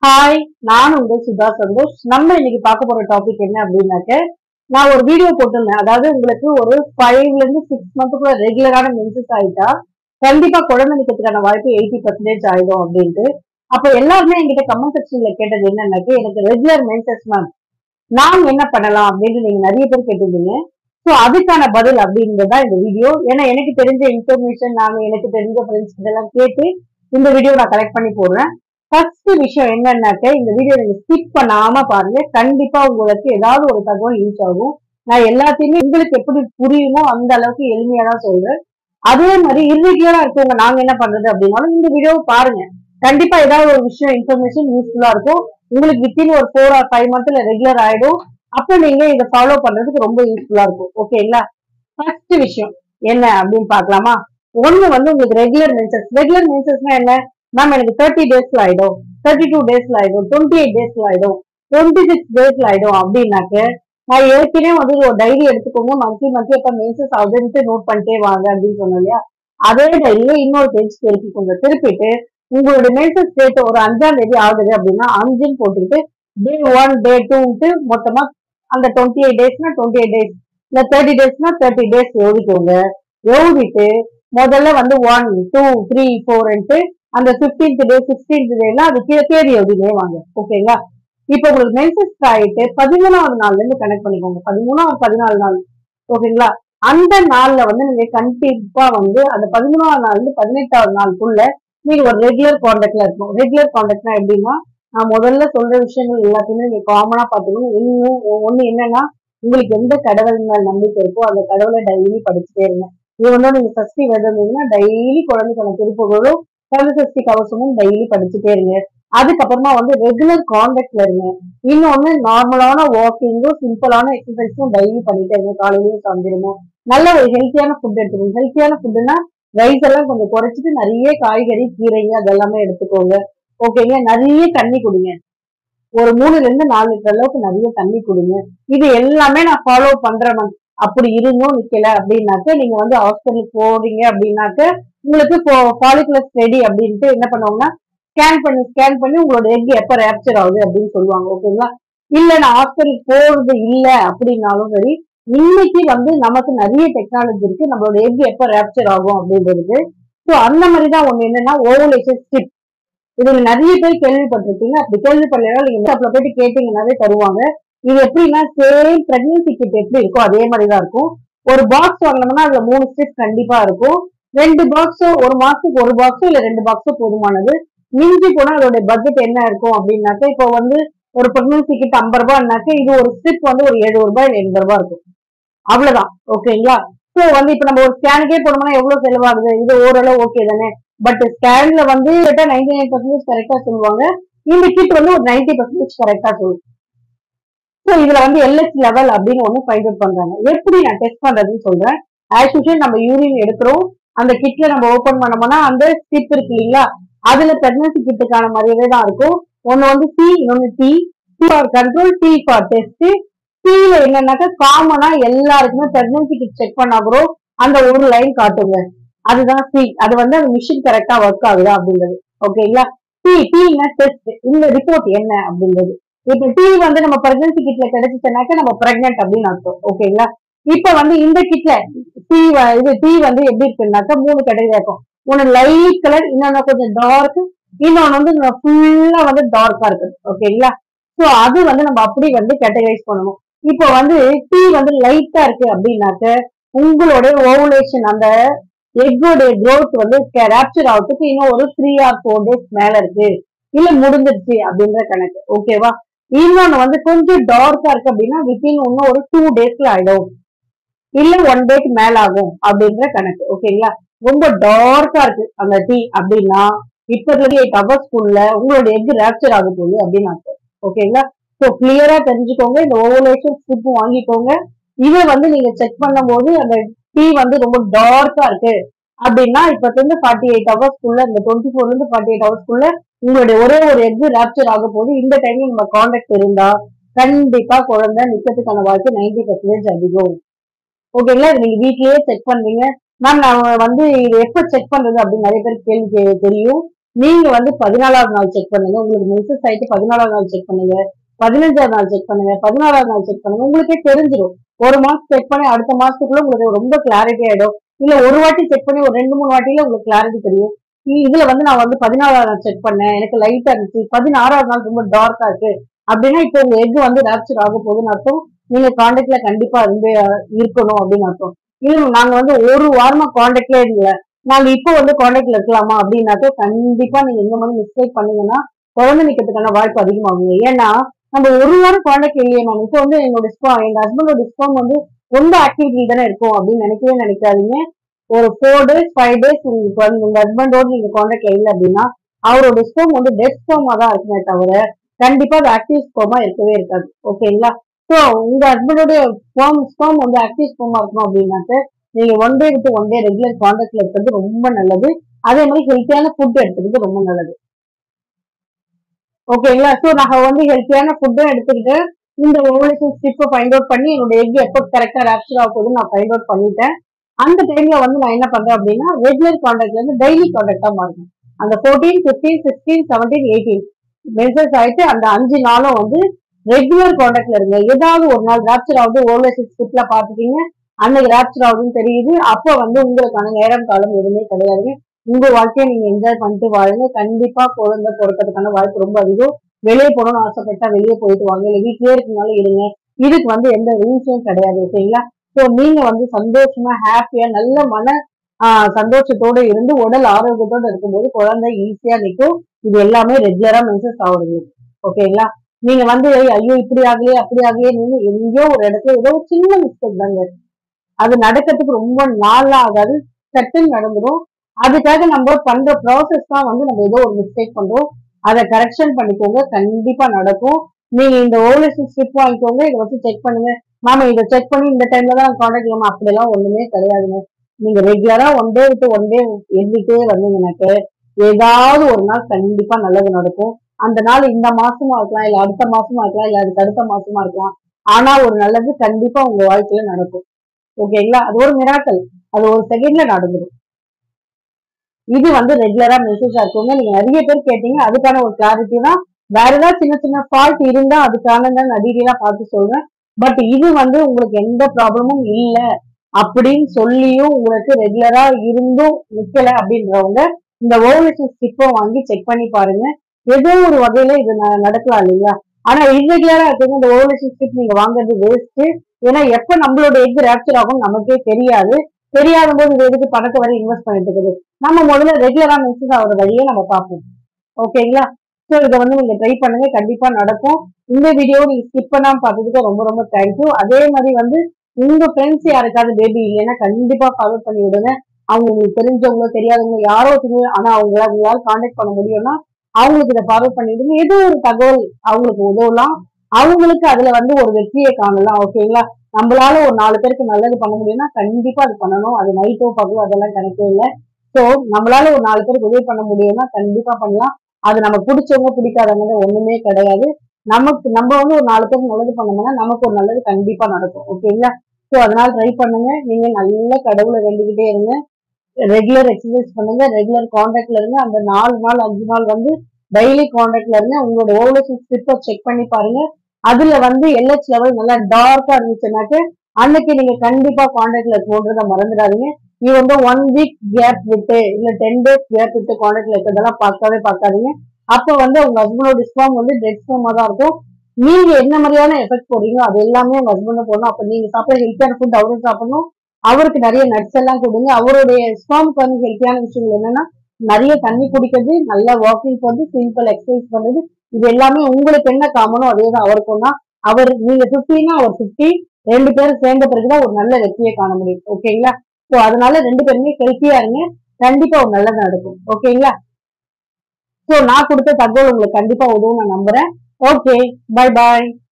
hi நான் உங்கள் சுதா சந்தோஷ் நம்ம இன்னைக்கு பார்க்க போற டாபிக் என்ன அப்படின்னாக்க நான் ஒரு வீடியோ போட்டிருந்தேன் அதாவது உங்களுக்கு ஒரு ஃபைவ்ல இருந்து சிக்ஸ் மந்த்துக்குள்ள ரெகுலரான மென்சஸ் ஆயிட்டா கண்டிப்பா குழந்தை நிக்கிறதுக்கான வாய்ப்பு எயிட்டி பர்சன்டேஜ் ஆயிடும் அப்படின்ட்டு அப்ப எல்லாருமே என்கிட்ட கமெண்ட் செக்ஷன்ல கேட்டது என்னன்னாக்க எனக்கு ரெகுலர் மென்சஸ் மேம் நான் என்ன பண்ணலாம் அப்படின்னு நீங்க நிறைய பேர் கேட்டிருந்தீங்க ஸோ அதுக்கான பதில் அப்படின்றதா இந்த வீடியோ ஏன்னா எனக்கு தெரிஞ்ச இன்ஃபர்மேஷன் நாங்க எனக்கு தெரிஞ்ச ஃப்ரெண்ட்ஸ் இதெல்லாம் கேட்டு இந்த வீடியோ நான் கலெக்ட் பண்ணி போடுறேன் ஃபர்ஸ்ட் விஷயம் என்னன்னாக்க இந்த வீடியோ நீங்க ஸ்கிப் பண்ணாம பாருங்க கண்டிப்பா உங்களுக்கு ஏதாவது ஒரு தகவல் யூஸ் ஆகும் நான் எல்லாத்தையுமே உங்களுக்கு எப்படி புரியுமோ அந்த அளவுக்கு எளிமையா தான் சொல்றேன் அதே மாதிரி இர்ரெகுலரா இருக்கவங்க நாங்க என்ன பண்றது அப்படின்னாலும் இந்த வீடியோவை பாருங்க கண்டிப்பா ஏதாவது ஒரு விஷயம் இன்ஃபர்மேஷன் யூஸ்ஃபுல்லா இருக்கும் உங்களுக்கு வித்தின் ஒரு ஃபோர் ஆர் ஃபைவ் மந்த்ல ரெகுலர் ஆயிடும் அப்ப நீங்க இதை ஃபாலோ பண்றதுக்கு ரொம்ப யூஸ்ஃபுல்லா இருக்கும் ஓகேங்களா ஃபர்ஸ்ட் விஷயம் என்ன அப்படின்னு பார்க்கலாமா ஒண்ணு வந்து உங்களுக்கு ரெகுலர் மென்சஸ் ரெகுலர் மென்சஸ்னா என்ன மேம் எனக்கு தேர்ட்டி டேஸ்ல ஆயிடும் தேர்ட்டி டூ டேஸ்ல ஆயிடும் டுவெண்ட்டி எயிட் டேஸ்ல ஆயிடும் டுவெண்ட்டி சிக்ஸ் டேஸ்ல ஆயிடும் அப்படின்னாக்க நான் ஏற்கனவே வந்து ஒரு டைரி எடுத்துக்கோங்க மந்த்லி மந்த்லி எப்ப மென்சஸ் ஆகுதுன்ட்டு நோட் பண்ணிட்டே வாங்க அப்படின்னு சொன்னேன் இல்லையா அதே டைரியை இன்னொரு பேஜ் திருப்பிக்கோங்க திருப்பிட்டு உங்களோட மென்சஸ் டேட் ஒரு அஞ்சாம் தேதி ஆகுது அப்படின்னா அஞ்சுன்னு போட்டுக்கிட்டு டே ஒன் டே டூன்ட்டு மொத்தமா அந்த டுவெண்ட்டி எயிட் டேஸ்னா டுவெண்ட்டி எயிட் டேஸ் இல்ல தேர்ட்டி டேஸ்னா தேர்ட்டி டேஸ் எழுதிக்கோங்க எழுதிட்டு முதல்ல வந்து ஒன் டூ த்ரீ ஃபோர்ன்ட்டு அந்த பிப்டீன்த் டே சிக்ஸ்டீன்த் டேலாம் அது கீழே தேதி எழுதினே வாங்க ஓகேங்களா இப்போ உங்களுக்கு மென்சஸ் ஆயிட்டு பதிமூணாவது நாள்ல இருந்து கனெக்ட் பண்ணிக்கோங்க பதிமூணாவது பதினாலு நாள் ஓகேங்களா அந்த நாள்ல வந்து நீங்க கண்டிப்பா வந்து அந்த பதிமூணாவது நாள்ல இருந்து பதினெட்டாவது நாளுக்குள்ள நீங்க ஒரு ரெகுலர் கான்டாக்ட்ல இருக்கணும் ரெகுலர் கான்டாக்ட்னா எப்படின்னா நான் முதல்ல சொல்ற விஷயங்கள் எல்லாத்தையுமே நீங்க காமனா பாத்துக்கணும் இன்னும் ஒண்ணு என்னன்னா உங்களுக்கு எந்த கடவுள் மேல் நம்பிக்கை இருக்கோ அந்த கடவுளை டெய்லி படிச்சுட்டே இருங்க இது வந்து நீங்க சஷ்டி விரதம் டெய்லி குழந்தைக்கான திருப்புகளும் குழந்தை சஷ்டி கவசமும் டெய்லி படிச்சுட்டே இருங்க அதுக்கப்புறமா வந்து ரெகுலர் கான்டாக்ட்ல இருங்க இன்னொன்னு நார்மலான வாக்கிங்கும் சிம்பிளான எக்ஸசைஸும் டெய்லி பண்ணிட்டே இருங்க காலையிலயும் சாயந்தரமும் நல்ல ஒரு ஹெல்த்தியான ஃபுட் எடுத்துக்கோங்க ஹெல்த்தியான ஃபுட்னா ரைஸ் எல்லாம் கொஞ்சம் குறைச்சிட்டு நிறைய காய்கறி கீரைங்க அதெல்லாமே எடுத்துக்கோங்க ஓகேங்க நிறைய தண்ணி குடிங்க ஒரு மூணுல இருந்து நாலு லிட்டர் அளவுக்கு நிறைய தண்ணி குடிங்க இது எல்லாமே நான் ஃபாலோ பண்றேன் அப்படி இருந்தும் நிக்கல அப்படின்னாக்க நீங்க வந்து ஹாஸ்பிட்டலுக்கு போறீங்க அப்படின்னாக்க உங்களுக்கு ஃபாலிகுலர் ஸ்டடி அப்படின்ட்டு என்ன பண்ணுவாங்கன்னா ஸ்கேன் பண்ணி ஸ்கேன் பண்ணி உங்களோட எக் எப்ப ரேப்சர் ஆகுது அப்படின்னு சொல்லுவாங்க ஓகேங்களா இல்ல நான் ஹாஸ்பிட்டலுக்கு போறது இல்ல அப்படின்னாலும் சரி இன்னைக்கு வந்து நமக்கு நிறைய டெக்னாலஜி இருக்கு நம்மளோட எக் எப்ப ரேப்சர் ஆகும் அப்படின்றது ஸோ அந்த மாதிரி தான் ஒண்ணு என்னன்னா ஓவலேஷன் ஸ்டிப் இதுல நிறைய பேர் கேள்விப்பட்டிருப்பீங்க அப்படி கேள்விப்படலாம் நீங்க ஷாப்ல போயிட்டு கேட்டீங்கன்னாவே தருவாங்க இது எப்படின்னா சேம் பிரெக்னன்சி கிட் எப்படி இருக்கோ அதே மாதிரி தான் இருக்கும் ஒரு பாக்ஸ் வாங்கினோம்னா அதுல மூணு ஸ்டிப் கண்டிப்பா இருக்கும் ரெண்டு பாக்ஸோ ஒரு மாசத்துக்கு ஒரு பாக்ஸோ இல்ல ரெண்டு பாக்ஸோ போதுமானது மிஞ்சி போனா அதோட பட்ஜெட் என்ன இருக்கும் அப்படின்னாக்க இப்போ வந்து ஒரு பிரெக்னன்சி கிட் ஐம்பது ரூபாய்னாக்க இது ஒரு ஸ்ட்ரிப் வந்து ஒரு எழுபது ரூபாய் இல்ல எண்பது ரூபாய் இருக்கும் அவ்வளவுதான் ஓகேங்களா ஸோ வந்து இப்ப நம்ம ஒரு ஸ்கேனுக்கே போனோம்னா எவ்வளவு செலவாகுது இது ஓரளவு ஓகே தானே பட் ஸ்கேன்ல வந்து நைன்டி நைன் பர்சன்டேஜ் கரெக்டா சொல்லுவாங்க இந்த கிட் வந்து ஒரு நைன்டி பர்சன்டேஜ் கரெக்டா சொல்லுவோம் ஸோ இதுல வந்து எல்எச் லெவல் அப்படின்னு ஒண்ணு ஃபைண்ட் அவுட் பண்றாங்க எப்படி நான் டெஸ்ட் பண்றதுன்னு சொல்றேன் ஆஸ் யூஷுவல் நம்ம யூரின் எடுக்கிறோம் அந்த கிட்ல நம்ம ஓபன் பண்ணோம்னா அந்த ஸ்டிப் இருக்கு இல்லைங்களா அதுல பிரெக்னன்சி கிட்டுக்கான மாதிரியே தான் இருக்கும் ஒன்னு வந்து சி இன்னொன்னு D C for control D for test சில என்னன்னாக்கா காமனா எல்லாருக்குமே பிரெக்னன்சி கிட் செக் பண்ணா கூட அந்த ஒரு லைன் காட்டுங்க அதுதான் சி அது வந்து அந்த மிஷின் கரெக்டா ஒர்க் ஆகுதா அப்படின்றது ஓகேங்களா டி டீனா டெஸ்ட் இந்த ரிப்போர்ட் என்ன அப்படின்றது இப்ப டி வந்து நம்ம பிரெக்னன்சி கிட்ல கிடைச்சிச்சுனாக்க நம்ம பிரெக்னென்ட் அப்படின்னு அர்த்தம் ஓகேங்களா இப்ப வந்து இந்த கிட்ல டி இது டி வந்து எப்படி இருக்குன்னாக்கா மூணு கேட்டகரி இருக்கும் ஒன்னு லைட் கலர் இன்னொன்னு கொஞ்சம் டார்க் இன்னொன்னு வந்து ஃபுல்லா வந்து டார்க்கா இருக்கு ஓகேங்களா சோ அது வந்து நம்ம அப்படி வந்து கேட்டகரைஸ் பண்ணணும் இப்போ வந்து டீ வந்து லைட்டா இருக்கு அப்படின்னாக்க உங்களோட ஓவுலேஷன் அந்த எக்கோடைய growth வந்து ரேப்சர் ஆகிறதுக்கு இன்னும் ஒரு த்ரீ ஆர் ஃபோர் டேஸ் மேல இருக்கு இல்ல முடிஞ்சிருச்சு அப்படின்ற கணக்கு ஓகேவா இன்னொன்னு வந்து கொஞ்சம் டார்க்கா இருக்கு அப்படின்னா வித்தின் இன்னும் ஒரு டூ டேஸ்ல ஆயிடும் இல்ல ஒன் டேக்கு மேல ஆகும் அப்படின்ற கணக்கு ஓகேங்களா ரொம்ப டார்க்கா இருக்கு அந்த டீ அப்படின்னா இப்பத்துல இருந்து எயிட் ஹவர்ஸ்க்குள்ள உங்களோட எக் ரேப்சர் ஆக போகுது அப்படின்னு அர்த்தம் ஓகேங்களா ஸோ கிளியரா தெரிஞ்சுக்கோங்க இந்த ஓவலேஷன் ஸ்டிப் வாங்கிக்கோங்க இதை வந்து நீங்க செக் பண்ணும்போது அந்த டீ வந்து ரொம்ப டார்க்கா இருக்கு அப்படின்னா இப்ப இருந்து ஃபார்ட்டி எயிட் ஹவர்ஸ்க்குள்ள இந்த டுவெண்ட்டி ஃபோர்ல இருந்து ஃபார்ட்டி எயிட் ஹவர்ஸ்க்குள்ள உங்களுடைய ஒரே ஒரு எக் ரேப்சர் ஆக போகுது இந்த டைம்ல நம்ம கான்டாக்ட் இருந்தா கண்டிப்பா குழந்தை நிக்கிறதுக்கான வாய்ப்பு நைன்டி பர்சன்டேஜ் அதிகம் ஓகேங்களா இது நீங்க வீட்லயே செக் பண்றீங்க மேம் நான் வந்து இது எப்ப செக் பண்றது அப்படின்னு நிறைய பேருக்கு கேள்வி கே- தெரியும் நீங்க வந்து பதினாலாவது நாள் செக் பண்ணுங்க உங்களுக்கு மென்சஸ் ஆயிட்டு பதினாலாவது நாள் செக் பண்ணுங்க பதினஞ்சாவது நாள் செக் பண்ணுங்க பதினாறாவது நாள் செக் பண்ணுங்க உங்களுக்கே தெரிஞ்சிடும் ஒரு மாசம் செக் பண்ணி அடுத்த மாசத்துக்குள்ள உங்களுக்கு ரொம்ப கிளாரிட்டி ஆயிடும் இல்ல ஒரு வாட்டி செக் பண்ணி ஒரு ரெண்டு மூணு வாட்டியில உங்களுக்கு கிளாரிட்டி தெரியும் இ- இதுல வந்து நான் வந்து பதினாலாவது நாள் செக் பண்ணேன் எனக்கு லைட்டா இருந்துச்சு பதினாறாவது நாள் ரொம்ப டார்க்கா இருக்கு அப்படின்னா இப்போ உங்க எக் வந்து ரேப்சர் ஆக போகுதுன்னு அர்த்தம் நீங்க காண்டாக்ட்ல கண்டிப்பா இருந்து அஹ், இருக்கணும் அப்படின்னு அர்த்தம் இல்ல நாங்க வந்து ஒரு வாரமா காண்டாக்ட்ல இல்ல நாங்க இப்போ வந்து காண்டாக்ட்ல இருக்கலாமா அப்படின்னாக்க கண்டிப்பா நீங்க இந்த மாதிரி மிஸ்டேக் பண்ணீங்கன்னா குழந்தை நிக்கிறதுக்கான வாய்ப்பு அதிகமாகுங்க ஏன்னா நம்ம ஒரு வாரம் காண்டாக்ட் இல்லையே மேம் இப்போ வந்து என்னோட ஸ்பாம் எங்க ஹஸ்பண்டோட ஸ்பாம் வந்து ரொம்ப ஆக்டிவிட்டி தானே இருக்கும் அப்படின்னு நினைக்கவே நினைக்காதீங்க ஒரு ஃபோர் டேஸ் ஃபைவ் டேஸ் உங்களுக்கு வந்து உங்க ஹஸ்பண்டோட நீங்க காண்டாக்ட்ல இல்லை அப்படின்னா அவரோட ஸ்போம் வந்து டெத் ஸ்போமா தான் இருக்குமே தவிர கண்டிப்பா அது ஆக்டிவ் ஸ்போமா இருக்கவே இருக்காது ஓகேங்களா ஸோ உங்க ஹஸ்பண்டோட ஸ்போம் ஸ்போம் வந்து ஆக்டிவ் ஸ்போமா இருக்கணும் அப்படின்னாக்க நீங்க ஒன் டே விட்டு ஒன் டே ரெகுலர் காண்டாக்ட்ல இருக்கிறது ரொம்ப நல்லது அதே மாதிரி ஹெல்த்தியான ஃபுட் எடுத்துக்கிறது ரொம்ப நல்லது ஓகேங்களா ஸோ நாங்கள் வந்து ஹெல்த்தியான ஃபுட்டும் எடுத்துக்கிட்டு இந்த ஓவலேஷன் ஸ்டிப்பை ஃபைண்ட் அவுட் பண்ணி என்னோட எக் எப்போ கரெக்டாக ரேப்சர் ஆக போகுதுன்னு நான் ஃபைண்ட் அவுட் பண்ணிட்டேன் அந்த டைம்ல வந்து நான் என்ன பண்றேன் அப்படின்னா ரெகுலர் காண்டாக்ட்ல இருந்து டெய்லி காண்டாக்டா மாறும் அந்த fourteen fifteen sixteen seventeen eighteen message ஆயிட்டு அந்த அஞ்சு நாளும் வந்து ரெகுலர் காண்டாக்ட்ல இருங்க ஏதாவது ஒரு நாள் ரேப்சர் ஆகுது ஓவலேஷன் ஸ்டிப்ல பாத்துட்டீங்க அன்னைக்கு ரேப்சர் ஆகுதுன்னு தெரியுது அப்போ வந்து உங்களுக்கான நேரம் காலம் எதுவுமே கிடையாதுங்க உங்க வாழ்க்கையை நீங்க என்ஜாய் பண்ணிட்டு வாழுங்க கண்டிப்பா குழந்தை பிறக்கிறதுக்கான வாய்ப்பு ரொம்ப அதிகம் வெளியே போகணும்னு ஆசைப்பட்டா வெளியே போயிட்டு வாங்க இல்ல வீட்லயே இருக்கனால இருங்க இதுக்கு வந்து எந்த ரூல்ஸும் கிடையாது ஓகேங்களா ஸோ நீங்க வந்து சந்தோஷமா ஹாப்பியா நல்ல மன ஆஹ், சந்தோஷத்தோட இருந்து உடல் ஆரோக்கியத்தோட இருக்கும்போது குழந்தை ஈஸியா நிற்கும் இது எல்லாமே ரெகுலரா மென்சஸ் ஆகுறது ஓகேங்களா நீங்க வந்து ஐயோ இப்படி ஆகலையே அப்படி ஆகலையே நீங்க எங்கேயோ ஒரு இடத்துல ஏதோ ஒரு சின்ன மிஸ்டேக் தாங்க அது நடக்கிறதுக்கு ரொம்ப நாளா ஆகாது சட்டுன்னு நடந்துரும் அதுக்காக நம்ம பண்ற ப்ராசஸ் தான் வந்து நம்ம ஏதோ ஒரு மிஸ்டேக் பண்றோம் அதை கரெக்ஷன் பண்ணிக்கோங்க கண்டிப்பா நடக்கும் நீங்க இந்த ஓவலேஷன் ஸ்ட்ரிப் வாங்கிக்கோங்க இதை வச்சு செக் பண்ணுங்க மாமா இதை செக் பண்ணி இந்த டைம்ல தான் காண்டாக்ட் இல்லாம அப்படியெல்லாம் ஒண்ணுமே கிடையாதுங்க நீங்க ரெகுலரா ஒன் டே விட்டு ஒன் டே எண்ணிட்டே வந்தீங்கன்னாக்க ஏதாவது ஒரு நாள் கண்டிப்பா நல்லது நடக்கும் அந்த நாள் இந்த மாசமா இருக்கலாம் இல்ல அடுத்த மாசமா இருக்கலாம் இல்ல அதுக்கு அடுத்த மாசமா இருக்கலாம் ஆனா ஒரு நல்லது கண்டிப்பா உங்க வாழ்க்கையில நடக்கும் ஓகேங்களா அது ஒரு மிராக்கல் அது ஒரு செகண்ட்ல நடந்துடும் இது வந்து ரெகுலரா மெசேஜ் இருக்குங்க நீங்க நிறைய பேர் கேட்டீங்க அதுக்கான ஒரு கிளாரிட்டி தான் வேற ஏதாவது சின்ன சின்ன ஃபால்ட் இருந்தா அதுக்கான நான் டீட்டெயிலா பார்த்து சொல்றேன் பட் இது வந்து உங்களுக்கு எந்த ப்ராப்ளமும் இல்ல அப்படின்னு சொல்லியும் உங்களுக்கு ரெகுலரா இருந்தும் நிக்கல அப்படின்றவங்க இந்த ஓவலேஷன் ஸ்டிப்பை வாங்கி செக் பண்ணி பாருங்க ஏதோ ஒரு வகையில இது ந- நடக்கலாம் இல்லையா ஆனா இர்ரெகுலரா இருக்குங்க இந்த ஓவலேஷன் ஸ்டிப் நீங்க வாங்குறது வேஸ்ட் ஏன்னா எப்ப நம்மளோட எக் ரேப்சர் ஆகும் நமக்கே தெரியாது தெரியாத போது இது எதுக்கு பணத்தை வரை இன்வெஸ்ட் பண்ணிட்டு இருக்குது நம்ம முதல்ல ரெகுலரா மெசேஜ் ஆகிற வழியை நம்ம பார்ப்போம் ஓகேங்களா ஸோ இதை வந்து நீங்க ட்ரை பண்ணுங்க கண்டிப்பா நடக்கும் இந்த வீடியோ நீங்க ஸ்கிப் பண்ணாம பார்த்ததுக்கு ரொம்ப ரொம்ப தேங்க்யூ அதே மாதிரி வந்து உங்க ஃப்ரெண்ட்ஸ் யாருக்காவது பேபி இல்லைன்னா கண்டிப்பா ஃபாலோ பண்ணி விடுங்க அவங்க உங்களுக்கு தெரிஞ்சவங்களோ தெரியாதவங்க யாரோ தெரியும் ஆனா அவங்கள உங்களால காண்டாக்ட் பண்ண முடியும்னா அவங்களுக்கு இதை ஃபாலோ பண்ணிடுங்க ஏதோ ஒரு தகவல் அவங்களுக்கு உதவலாம் அவங்களுக்கு அதுல வந்து ஒரு வெற்றியை காணலாம் ஓகேங்களா நம்மளால ஒரு நாலு பேருக்கு நல்லது பண்ண முடியும்னா கண்டிப்பா அது பண்ணணும் அது நைட்டோ பகலோ அதெல்லாம் கணக்கே இல்லை ஸோ நம்மளால ஒரு நாலு பேருக்கு உதவி பண்ண முடியும்னா கண்டிப்பா பண்ணலாம் அது நமக்கு பிடிச்சவங்க பிடிக்காதவங்க ஒண்ணுமே கிடையாது நமக்கு நம்ம வந்து ஒரு நாலு பேருக்கு நல்லது பண்ணோம்னா நமக்கு ஒரு நல்லது கண்டிப்பா நடக்கும் ஓகேங்களா ஸோ அதனால ட்ரை பண்ணுங்க நீங்க நல்ல கடவுளை வேண்டிக்கிட்டே இருங்க ரெகுலர் எக்ஸசைஸ் பண்ணுங்க ரெகுலர் காண்டாக்ட்ல இருங்க அந்த நாலு நாள் அஞ்சு நாள் வந்து டெய்லி காண்டாக்ட்ல இருங்க உங்களோட ஓவலேஷன் ஸ்லிப்பை செக் பண்ணி பாருங்க அதுல வந்து எல்ஹெச் லெவல் நல்லா டார்க்கா இருந்துச்சுனாக்க அன்னைக்கு நீங்க கண்டிப்பா காண்டாக்ட்ல இருக்கணுன்றத மறந்துடாதீங்க இது வந்து ஒன் வீக் கேப் விட்டு இல்ல டென் டேஸ் கேப் விட்டு காண்டாக்ட்ல இருக்கிறதெல்லாம் பார்க்கவே பார்க்காதீங்க அப்போ வந்து உங்க ஹஸ்பண்டோட ஸ்பாம் வந்து டெட் ஸ்பாமா தான் இருக்கும் நீங்க என்ன மாதிரியான எஃபெக்ட் போடுறீங்களோ அது எல்லாமே உங்க ஹஸ்பண்ட் போடணும் அப்ப நீங்க சாப்பிட ஹெல்த்தியான ஃபுட் அவரும் சாப்பிடணும் அவருக்கு நிறைய நட்ஸ் எல்லாம் கொடுங்க அவருடைய ஸ்பாம்க்கு வந்து ஹெல்த்தியான விஷயங்கள் என்னன்னா நிறைய தண்ணி குடிக்கிறது நல்ல வாக்கிங் போறது சிம்பிள் எக்ஸசைஸ் பண்றது இது எல்லாமே உங்களுக்கு என்ன காமனோ அதே தான் அவருக்கும் தான் அவர் நீங்க பிப்டினா அவர் பிப்டி ரெண்டு பேரும் சேர்ந்த பிறகுதான் ஒரு நல்ல வெற்றியை காண முடியும் ஓகேங்களா ஸோ அதனால ரெண்டு பேருமே ஹெல்த்தியா இருங்க கண்டிப்பா ஒரு நல்லது நடக்கும் ஓகேங்களா ஸோ நான் கொடுத்த தகவல் உங்களுக்கு கண்டிப்பா உதவும் நான் நம்புறேன் ஓகே பை பாய்